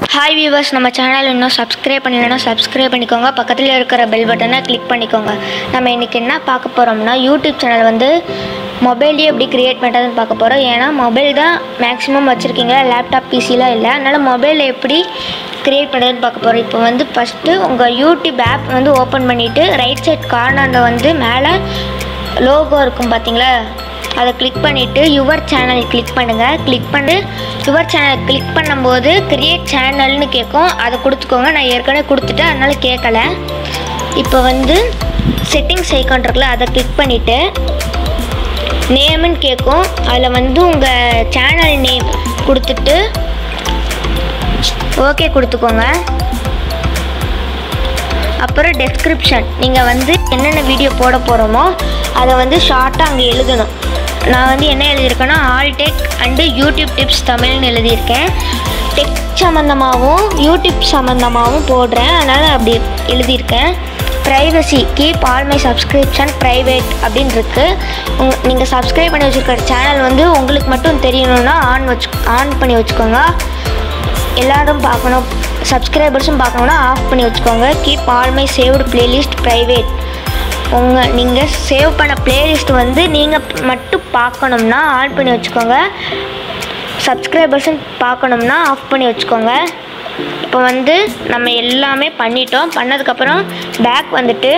hi viewers நம்ம channel இன்னும் subscribe பண்ணலைன்னா சப்ஸ்கிரைப் பண்ணிக்கோங்க பக்கத்தில் இருக்கிற பெல் பட்டனை கிளிக் பண்ணிக்கோங்க நம்ம இன்றைக்கி என்ன பார்க்க போகிறோம்னா யூடியூப் சேனல் வந்து மொபைல்லேயே எப்படி க்ரியேட் பண்ணுறதுன்னு பார்க்க போகிறோம் ஏன்னா மொபைல் தான் மேக்ஸிமம் வச்சுருக்கீங்க லேப்டாப் பிசிலாம் இல்லை அதனால் மொபைலில் எப்படி க்ரியேட் பண்ணுறதுன்னு பார்க்க போகிறோம் இப்போ வந்து ஃபஸ்ட்டு உங்கள் யூடியூப் ஆப் வந்து ஓப்பன் பண்ணிவிட்டு ரைட் சைட் கார்னரில் வந்து மேலே லோகோ இருக்கும் பார்த்தீங்களா அதை கிளிக் பண்ணிவிட்டு யுவர் சேனல் கிளிக் பண்ணுங்கள் கிளிக் பண்ணி யுவர் சேனல் கிளிக் பண்ணும்போது கிரியேட் சேனல்னு கேட்கும் அதை கொடுத்துக்கோங்க நான் ஏற்கனவே கொடுத்துட்டேன் அதனால் கேட்கல இப்போ வந்து செட்டிங்ஸ் ஐக்கான் இருக்குல்ல அதை கிளிக் பண்ணிவிட்டு நேமுன்னு கேட்கும் அதில் வந்து உங்கள் சேனல் நேம் கொடுத்துட்டு ஓகே கொடுத்துக்கோங்க அப்புறம் டெஸ்கிரிப்ஷன் நீங்கள் வந்து என்னென்ன வீடியோ போட போகிறோமோ அதை வந்து ஷார்ட்டாக அங்கே எழுதணும் நான் வந்து என்ன எழுதியிருக்கேன்னா all tech and YouTube tips தமிழ்னு எழுதியிருக்கேன் டெக் சம்மந்தமாகவும் யூடியூப் சம்மந்தமாகவும் போடுறேன் அதனால் அப்படி எழுதியிருக்கேன் privacy keep all my subscription private அப்படின்னு இருக்கு உங்க நீங்கள் சப்ஸ்கிரைப் பண்ணி வச்சுருக்கிற சேனல் வந்து உங்களுக்கு மட்டும் தெரியணும்னா ஆன் வச்சு ஆன் பண்ணி வச்சுக்கோங்க எல்லாரும் பார்க்கணும் சப்ஸ்கிரைபர்ஸும் பார்க்கணுன்னா ஆஃப் பண்ணி வச்சுக்கோங்க keep all my saved playlist private உங்கள் நீங்கள் சேவ் பண்ண பிளேலிஸ்ட் வந்து நீங்கள் மட்டும் பார்க்கணும்னா ஆன் பண்ணி வச்சுக்கோங்க சப்ஸ்கிரைபர்ஸும் பார்க்கணும்னா ஆஃப் பண்ணி வச்சுக்கோங்க இப்போ வந்து நம்ம எல்லாமே பண்ணிட்டோம் பண்ணதுக்கப்புறம் பேக் வந்துட்டு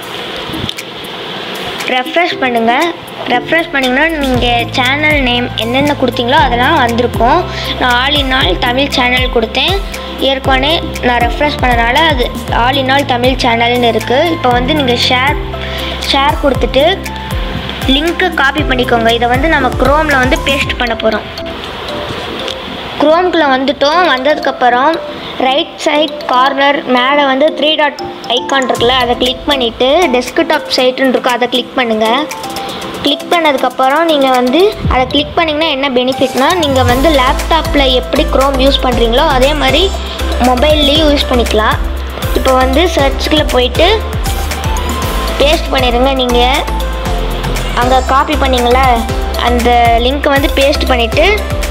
ரெஃப்ரெஷ் பண்ணுங்கள் ரெஃப்ரெஷ் பண்ணிங்கன்னா நீங்கள் சேனல் நேம் என்னென்ன கொடுத்தீங்களோ அதெல்லாம் வந்திருக்கும் நான் all in all Tamil channel கொடுத்தேன் ஏற்கனவே நான் ரெஃப்ரெஷ் பண்ணனால அது ஆல் இன் ஆல் தமிழ் சேனல்னு இருக்குது இப்போ வந்து நீங்கள் ஷேர் ஷேர் கொடுத்துட்டு லிங்க்கு காப்பி பண்ணிக்கோங்க இதை வந்து நம்ம க்ரோமில் வந்து பேஸ்ட் பண்ண போகிறோம் குரோம்குள்ளே வந்துட்டோம் வந்ததுக்கப்புறம் ரைட் சைட் கார்னர் மேலே வந்து த்ரீ டாட் ஐக்கான் இருக்குல்ல அதை கிளிக் பண்ணிவிட்டு டெஸ்க்டாப் சைட்டுன்னு இருக்கும் அதை கிளிக் பண்ணுங்கள் கிளிக் பண்ணதுக்கப்புறம் நீங்கள் வந்து அதை கிளிக் பண்ணிங்கன்னா என்ன பெனிஃபிட்னா நீங்கள் வந்து லேப்டாப்பில் எப்படி க்ரோம் யூஸ் பண்ணுறீங்களோ அதே மாதிரி மொபைல்லையும் யூஸ் பண்ணிக்கலாம் இப்போ வந்து சர்ச்சுக்குள்ளே போயிட்டு பேஸ்ட் பண்ணிடுங்க நீங்கள் அங்கே காப்பி பண்ணீங்களா அந்த லிங்க்கை வந்து பேஸ்ட் பண்ணிவிட்டு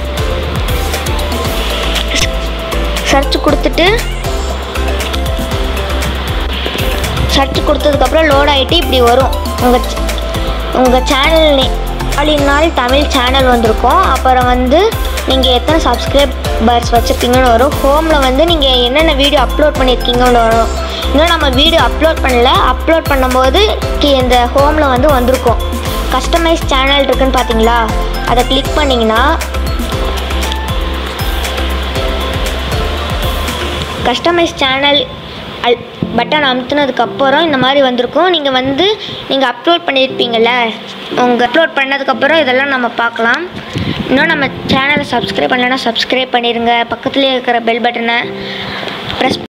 சர்ச் கொடுத்துட்டு சர்ச் கொடுத்ததுக்கப்புறம் லோட் ஆகிட்டு இப்படி வரும் உங்கள் உங்கள் சேனல் நாலு நாள் தமிழ் சேனல் வந்திருக்கும் அப்புறம் வந்து நீங்கள் எத்தனை சப்ஸ்கிரைபர்ஸ் வச்சுருக்கீங்கன்னு வரும் ஹோமில் வந்து நீங்கள் என்னென்ன வீடியோ அப்லோட் பண்ணியிருக்கீங்கன்னு வரும் இன்னும் நம்ம வீடியோ அப்லோட் பண்ணல அப்லோட் பண்ணும்போது கீ- இந்த ஹோமில் வந்து வந்திருக்கும் கஸ்டமைஸ் சேனல் இருக்குன்னு பார்த்தீங்களா அதை கிளிக் பண்ணிங்கன்னா கஸ்டமைஸ் சேனல் அல் பட்டன் அமுத்துனதுக்கப்புறம் இந்த மாதிரி வந்திருக்கும் நீங்கள் வந்து நீங்கள் அப்லோட் பண்ணியிருப்பீங்கள்ல உங்கள் அப்லோட் பண்ணதுக்கப்புறம் இதெல்லாம் நம்ம பார்க்கலாம் இன்னும் நம்ம சேனலை சப்ஸ்கிரைப் பண்ணலைன்னா சப்ஸ்கிரைப் பண்ணிடுங்க பக்கத்துலேயே இருக்கிற பெல் பட்டனை ப்ரெஸ்